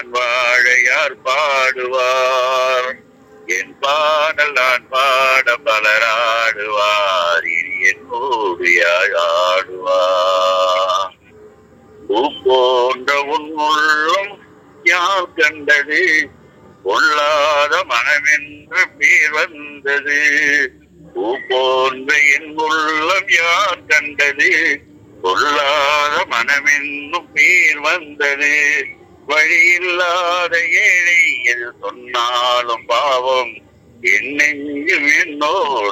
நான் வாழ யார் பாடுவார் என் பாடல் நான் பாட பலராடுவார் இனி என்னோடு யார் ஆடுவார் பூ போன்ற உன் உள்ளம் யார் கண்டது பொல்லாத மனமென்று பேர் வந்தது பூ போன்ற என் உள்ளம் யார் கண்டது பொல்லாத மனமென்னும் பேர் வந்தது வழியில்லாத ஏழை எது சொன்னாலும் பாவம் என் நெஞ்சும் என்னோடு